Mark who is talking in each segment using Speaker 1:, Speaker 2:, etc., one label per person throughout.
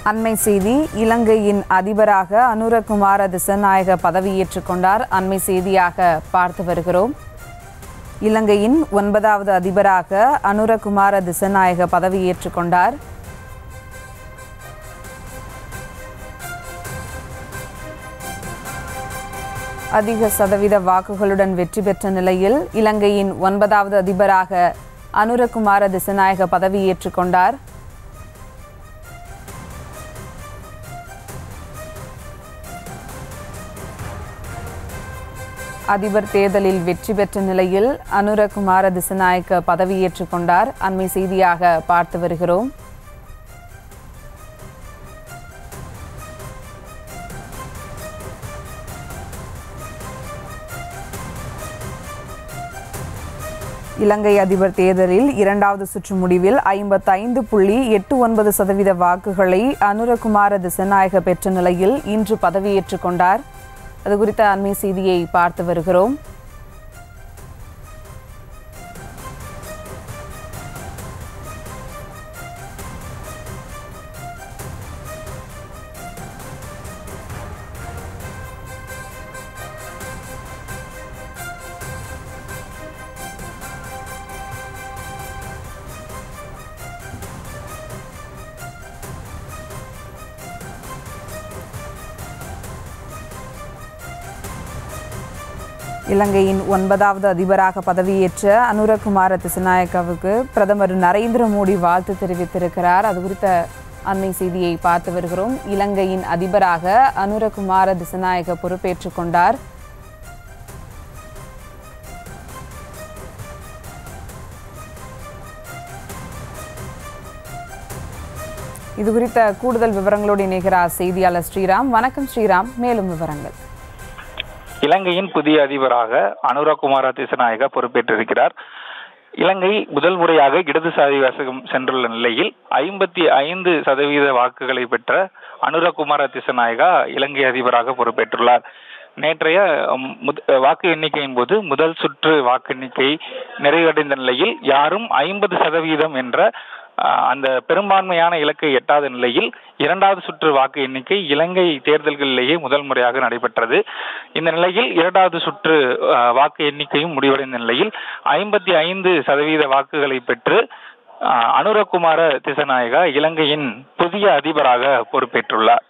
Speaker 1: அண்மை செய்தி இலங்கையின் அதிபராக அனுரகுமார திசநாயக பதவியேற்றுக் கொண்டார் அண்மை செய்தியாக பார்த்து வருகிறோம் இலங்கையின் ஒன்பதாவது அதிபராக அனுரகுமார திசநாயக பதவியேற்றுக் கொண்டார் அதிக சதவீத வாக்குகளுடன் வெற்றி பெற்ற நிலையில் இலங்கையின் ஒன்பதாவது அதிபராக அனுரகுமார திசநாயக பதவியேற்றுக் கொண்டார் அதிபர் தேர்தலில் வெற்றி பெற்ற நிலையில் அனுரகுமார திசநாயக்க பதவியேற்றுக் கொண்டார் அண்மை செய்தியாக பார்த்து வருகிறோம் இலங்கை அதிபர் தேர்தலில் இரண்டாவது சுற்று முடிவில் ஐம்பத்தைந்து புள்ளி எட்டு ஒன்பது சதவீத வாக்குகளை அனுரகுமார திசநாயக பெற்ற நிலையில் இன்று பதவியேற்றுக் கொண்டார் அது குறித்த அண்மை செய்தியை பார்த்து வருகிறோம் இலங்கையின் ஒன்பதாவது அதிபராக பதவியேற்ற அனுரகுமார திசநாயக்காவுக்கு பிரதமர் நரேந்திர மோடி வாழ்த்து தெரிவித்திருக்கிறார் அது குறித்த அண்மை செய்தியை பார்த்து வருகிறோம் இலங்கையின் அதிபராக அனுரகுமார திசநாயக பொறுப்பேற்றுக் கொண்டார் இது குறித்த கூடுதல் விவரங்களோடு இணைகிறார் செய்தியாளர் ஸ்ரீராம் வணக்கம் ஸ்ரீராம் மேலும் விவரங்கள்
Speaker 2: இலங்கையின் புதிய அதிபராக அனுரகுமார திசநாயக பொறுப்பேற்றிருக்கிறார் இலங்கை முதல் முறையாக இடதுசாரி வாசகம் சென்றுள்ள நிலையில் ஐம்பத்தி ஐந்து சதவீத வாக்குகளை பெற்ற அனுரகுமார திசநாயகா இலங்கை அதிபராக பொறுப்பேற்றுள்ளார் நேற்றைய ம், முத- வாக்கு எண்ணிக்கையின் போது முதல் சுற்று வாக்கு எண்ணிக்கை நிறைவடைந்த நிலையில் யாரும் ஐம்பது சதவீதம் என்ற அஹ், அந்த பெரும்பான்மையான இலக்கை எட்டாத நிலையில் இரண்டாவது சுற்று வாக்கு எண்ணிக்கை இலங்கை தேர்தல்களிலேயே முதல் முறையாக நடைபெற்றது இந்த நிலையில் இரண்டாவது சுற்று அஹ், வாக்கு எண்ணிக்கையும் முடிவடைந்த நிலையில் ஐம்பத்தி ஐந்து சதவீத வாக்குகளை பெற்று அஹ், அனுரகுமார திசநாயகா இலங்கையின் புதிய அதிபராக பொறுப்பேற்றுள்ளார்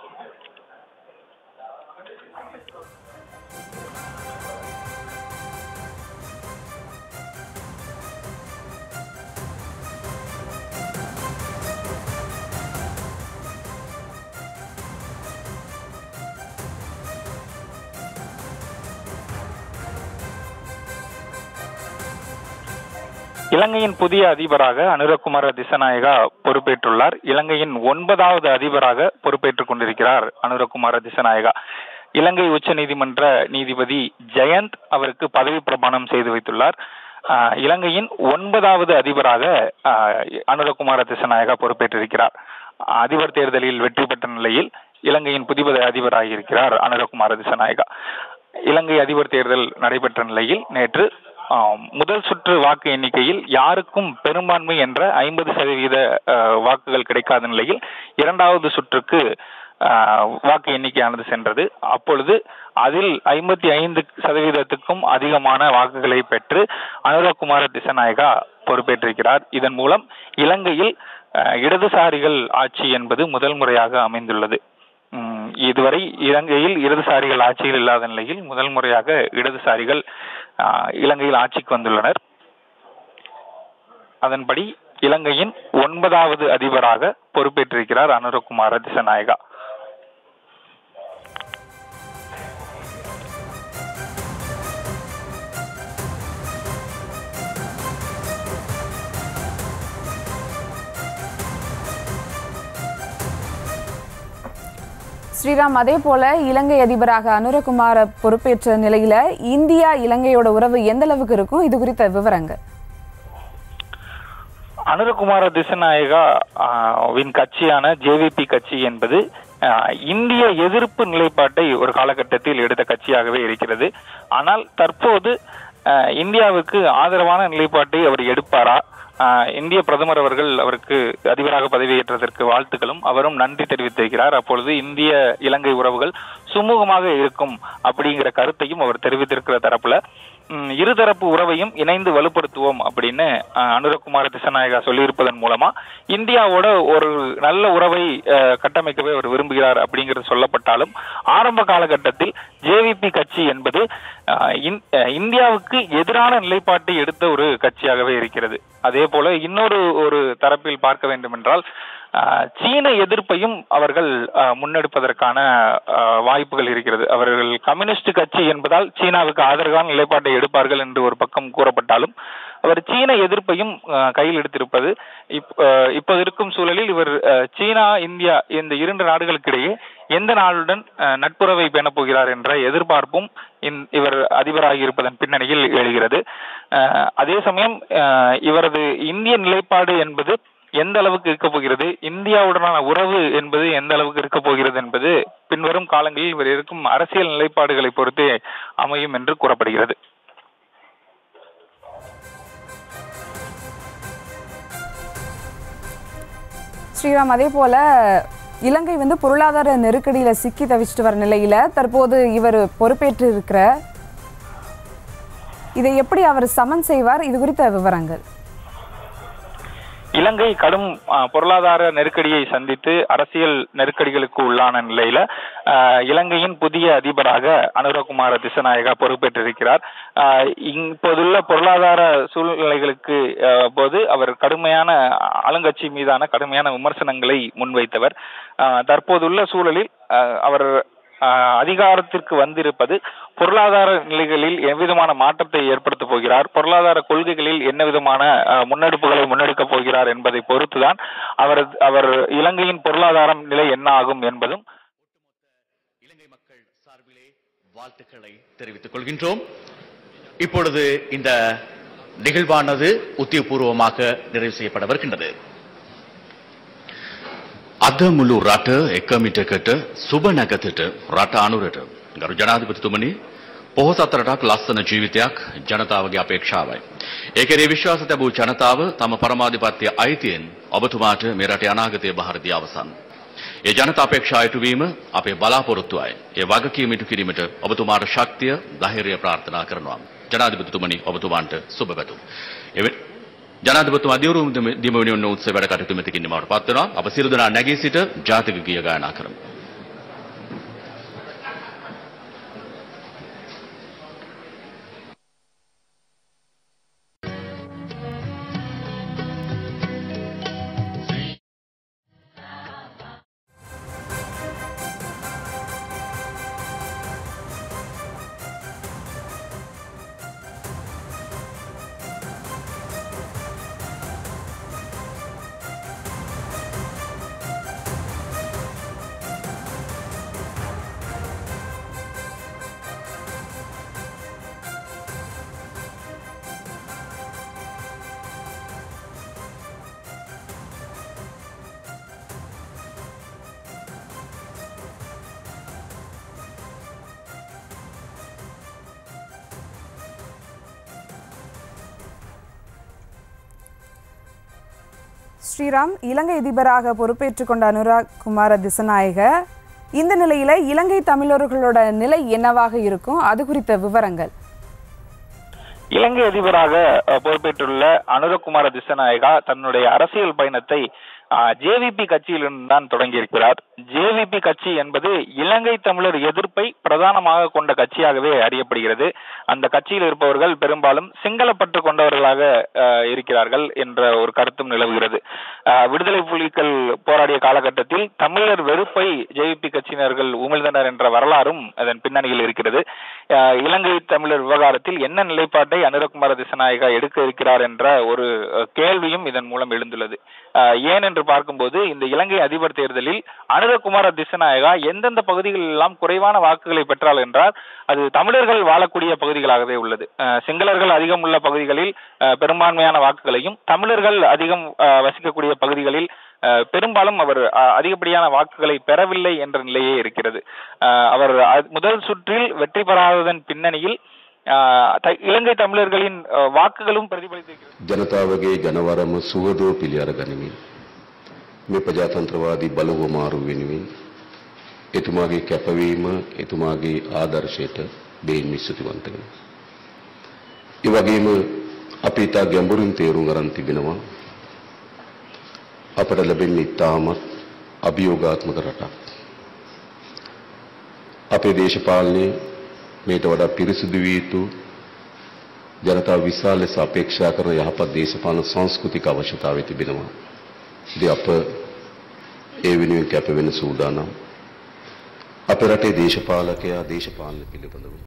Speaker 2: இலங்கையின் புதிய அதிபராக அனுரகுமார திசநாயகா பொறுப்பேற்றுள்ளார் இலங்கையின் ஒன்பதாவது அதிபராக பொறுப்பேற்றுக் கொண்டிருக்கிறார் அனுரகுமார திசநாயகா இலங்கை உச்ச நீதிமன்ற நீதிபதி ஜெயந்த் அவருக்கு பதவி பிரமாணம் செய்து வைத்துள்ளார் ஆஹ், இலங்கையின் ஒன்பதாவது அதிபராக ஆஹ், அனுரகுமார திசநாயகா பொறுப்பேற்றிருக்கிறார் அதிபர் தேர்தலில் வெற்றி பெற்ற நிலையில் இலங்கையின் புதிய அதிபராக இருக்கிறார் அனுரகுமார திசநாயகா இலங்கை அதிபர் தேர்தல் நடைபெற்ற நிலையில் நேற்று ஆம், முதல் சுற்று வாக்கு எண்ணிக்கையில் யாருக்கும் பெரும்பான்மை என்ற ஐம்பது சதவீத அஹ், வாக்குகள் கிடைக்காத நிலையில் இரண்டாவது சுற்றுக்கு அஹ், வாக்கு எண்ணிக்கையானது சென்றது அப்பொழுது அதில் ஐம்பத்தி ஐந்து சதவீதத்துக்கும் அதிகமான வாக்குகளை பெற்று அனுரகுமார திசநாயகா பொறுப்பேற்றிருக்கிறார் இதன் மூலம் இலங்கையில் அஹ், இடதுசாரிகள் ஆட்சி என்பது முதல் முறையாக அமைந்துள்ளது உம், இதுவரை இலங்கையில் இடதுசாரிகள் ஆட்சியில் இல்லாத நிலையில் முதல் முறையாக இடதுசாரிகள் ஆஹ், இலங்கையில் ஆட்சிக்கு வந்துள்ளனர் அதன்படி இலங்கையின் ஒன்பதாவது அதிபராக பொறுப்பேற்றிருக்கிறார் அனுரகுமார திசநாயகா
Speaker 1: ஸ்ரீராம் அதே போல இலங்கை அதிபராக அனுரகுமார பொறுப்பேற்ற நிலையில இந்தியா இலங்கையோட உறவு எந்த அளவுக்கு இருக்கும் இது குறித்த விவரங்கள்
Speaker 2: அனுரகுமார திசநாயகா ஆஹ், வின் கட்சியான ஜேவிபி கட்சி என்பது ஆஹ், இந்திய எதிர்ப்பு நிலைப்பாட்டை ஒரு காலகட்டத்தில் எடுத்த கட்சியாகவே இருக்கிறது ஆனால் தற்போது ஆஹ், இந்தியாவுக்கு ஆதரவான நிலைப்பாட்டை அவர் எடுப்பாரா ஆஹ், இந்திய பிரதமர் அவர்கள் அவருக்கு அதிபராக பதவியேற்றதற்கு வாழ்த்துக்களும் அவரும் நன்றி தெரிவித்திருக்கிறார் அப்பொழுது இந்திய இலங்கை உறவுகள் சுமூகமாக இருக்கும் அப்படிங்கிற கருத்தையும் அவர் தெரிவித்திருக்கிற தரப்புல ம், இருதரப்பு உறவையும் இணைந்து வலுப்படுத்துவோம் அப்படின்னு ஆஹ், அனுரகுமார திசநாயகா சொல்லியிருப்பதன் மூலமா இந்தியாவோட ஒரு நல்ல உறவை ஆஹ், கட்டமைக்கவே அவர் விரும்புகிறார் அப்படிங்கிறது சொல்லப்பட்டாலும் ஆரம்ப காலகட்டத்தில் ஜேவிபி கட்சி என்பது ஆஹ், இந்- ஆஹ், இந்தியாவுக்கு எதிரான நிலைப்பாட்டை எடுத்த ஒரு கட்சியாகவே இருக்கிறது அதே போல இன்னொரு ஒரு தரப்பில் பார்க்க வேண்டும் என்றால் ஆஹ், சீன எதிர்ப்பையும் அவர்கள் ஆஹ், முன்னெடுப்பதற்கான ஆஹ், வாய்ப்புகள் இருக்கிறது அவர்கள் கம்யூனிஸ்ட் கட்சி என்பதால் சீனாவுக்கு ஆதரவான நிலைப்பாட்டை எடுப்பார்கள் என்று ஒரு பக்கம் கூறப்பட்டாலும் அவர் சீன எதிர்ப்பையும் ஆஹ், கையில் எடுத்திருப்பது இப்- ஆஹ், இப்போது இருக்கும் சூழலில் இவர் ஆஹ், சீனா இந்தியா இந்த இரண்டு நாடுகளுக்கிடையே எந்த நாளுடன் ஆஹ், நட்புறவை பேணப் போகிறார் என்ற எதிர்பார்ப்பும் இந்த- இவர் அதிபராகி இருப்பதன் பின்னணியில் எழுகிறது ஆஹ், அதே சமயம் ஆஹ், இவரது இந்திய நிலைப்பாடு என்பது எந்த அளவுக்கு இருக்க போகிறது இந்தியாவுடனான உறவு என்பது எந்த அளவுக்கு இருக்க போகிறது என்பது பின்வரும் காலங்களில் இவர் இருக்கும் அரசியல் நிலைப்பாடுகளை பொறுத்தே அமையும் என்று கூறப்படுகிறது
Speaker 1: ஸ்ரீராம் அதே போல இலங்கை வந்து பொருளாதார நெருக்கடியில சிக்கி தவிச்சிட்டு வர நிலையில தற்போது இவர் பொறுப்பேற்று இருக்கிற இதை எப்படி அவர் சமன் செய்வார் இது குறித்த விவரங்கள்
Speaker 2: இலங்கை கடும் ஆ, பொருளாதார நெருக்கடியை சந்தித்து அரசியல் நெருக்கடிகளுக்கு உள்ளான நிலையில ஆ, இலங்கையின் புதிய அதிபராக அனுரகுமார திசநாயகா பொறுப்பேற்றிருக்கிறார் ஆ, இப்போதுள்ள பொருளாதார சூழ்நிலைகளுக்கு ஆ, போது அவர் கடுமையான ஆளுங்கட்சி மீதான கடுமையான விமர்சனங்களை முன்வைத்தவர் ஆ, தற்போதுள்ள சூழலில் ஆ, அவர் ஆ, அதிகாரத்திற்கு வந்திருப்பது பொருளாதார நிலைகளில் எவ்விதமான மாற்றத்தை ஏற்படுத்தப் போகிறார் பொருளாதார கொள்கைகளில் என்ன விதமான ஆ, முன்னெடுப்புகளை முன்னெடுக்கப் போகிறார் என்பதை பொறுத்துதான் அவர் அவர் இலங்கையின் பொருளாதாரம் நிலை என்ன ஆகும் என்பதும்
Speaker 3: இலங்கை மக்கள் சார்பிலே வாழ்த்துக்களை தெரிவித்துக் கொள்கின்றோம் இப்பொழுது இந்த நிகழ்வானது உத்தியபூர்வமாக நிறைவு செய்யப்படவிருக்கின்றது අද මුළු රට එකමිටකට සුබ නැගතට රට අනුරට ගරු ජනාධිපතිතුමනි පොහොසත් රටක් ලස්සන ජීවිතයක් ජනතාවගේ අපේක්ෂාවයි. ඒකේ විශ්වාස තැබූ ජනතාව තම පරමාධිපත්‍ය අයිතියෙන් ඔබතුමාට මේ රටේ අනාගතය බහර දී අවසන්. ඒ ජනතා අපේක්ෂා ඉටුවීම අපේ බලාපොරොත්තුවයි. ඒ වගකීම ඉටු කිරීමට ඔබතුමාට ශක්තිය ධෛර්යය ප්‍රාර්ථනා කරනවා. ජනාධිපතිතුමනි ඔබතුමාන්ට සුබ පැතුම්. එවෙ- ජනාධිපතිතුමා දියුරුම් දිමවෙනි ඔන්න උත්සව වැඩ කටයුතු මෙතකින් නිමවට පත් වෙනවා. අප සියලු දෙනා නැගී සිට ජාතික ගීය ගායනා කරමු.
Speaker 1: ஸ்ரீராம் இலங்கை அதிபராக பொறுப்பேற்றுக் கொண்ட அனுராக் குமார திசநாயக இந்த நிலையில இலங்கை தமிழர்களோட நிலை என்னவாக இருக்கும் அது குறித்த விவரங்கள்
Speaker 2: இலங்கை அதிபராக அஹ், பொறுப்பேற்றுள்ள அனுரகுமார திசநாயகா தன்னுடைய அரசியல் பயணத்தை ஜேவிபி கட்சியிலிருந்து தான் தொடங்கியிருக்கிறார் ஜேவிபி கட்சி என்பது இலங்கை தமிழர் எதிர்ப்பை பிரதானமாக கொண்ட கட்சியாகவே அறியப்படுகிறது அந்த கட்சியில் இருப்பவர்கள் பெரும்பாலும் சிங்களப்பற்று கொண்டவர்களாக அஹ், இருக்கிறார்கள் என்ற ஒரு கருத்தும் நிலவுகிறது அஹ், விடுதலை புலிகள் போராடிய காலகட்டத்தில் தமிழர் வெறுப்பை ஜேவிபி கட்சியினர்கள் உமிழ்ந்தனர் என்ற வரலாறும் அதன் பின்னணியில் இருக்கிறது அஹ், இலங்கை தமிழர் விவகாரத்தில் என்ன நிலைப்பாட்டை அனுரகுமார திசநாயகா எடுக்க இருக்கிறார் என்ற ஒரு அஹ், கேள்வியும் இதன் மூலம் எழுந்துள்ளது அஹ், ஏன் என்று பார்க்கும்போது இந்த இலங்கை அதிபர் தேர்தலில் அனுரகுமார திசநாயகா எந்தெந்த பகுதிகளில் எல்லாம் குறைவான வாக்குகளை பெற்றால் என்றால் அது தமிழர்கள் வாழக்கூடிய பகுதிகளாகவே உள்ளது அஹ், சிங்களர்கள் அதிகம் உள்ள பகுதிகளில் அஹ், பெரும்பான்மையான வாக்குகளையும் தமிழர்கள் அதிகம் அஹ், வசிக்கக்கூடிய பகுதிகளில் அஹ், பெரும்பாலும் அவர் அஹ், அதிகப்படியான வாக்குகளை பெறவில்லை என்ற நிலையே இருக்கிறது அஹ், அவர் அ- முதல் சுற்றில் வெற்றி பெறாததன் பின்னணியில் ஆஹ், த- இலங்கை தமிழர்களின் ஆஹ், வாக்குகளும் பிரதிபலித்திருக்கிறது
Speaker 4: ජනතාවගේ ජනවරම සුවදෝ පිළි අරගනිමින් මේ ප්‍රජාතන්ත්‍රවාදී බලවමාරු වෙනුවෙන් එතුමාගේ කැපවීම එතුමාගේ ආදර්ශයට බේන්මි ස්තුතිවන්ත වෙනවා. ඒ වගේම අපි ඉතා ගැඹුරින් තේරුම් අරන් තිබෙනවා අපට ලැබෙන්නේ ඉතාමත් අභියෝගාත්මක රටක්. අපේ දේශපාලනය මේට වඩා පිරිසිදු විය යුතු ජනතාව විශාල ලෙස අපේක්ෂා කරන යහපත් දේශපාලන සංස්කෘතික අවශ්‍යතාවය තිබෙනවා. ඉතින් අප ඒ වෙනුවෙන් කැප වෙන සූදානම්. අපේ රටේ දේශපාලකයා දේශපාලන පිළිබඳව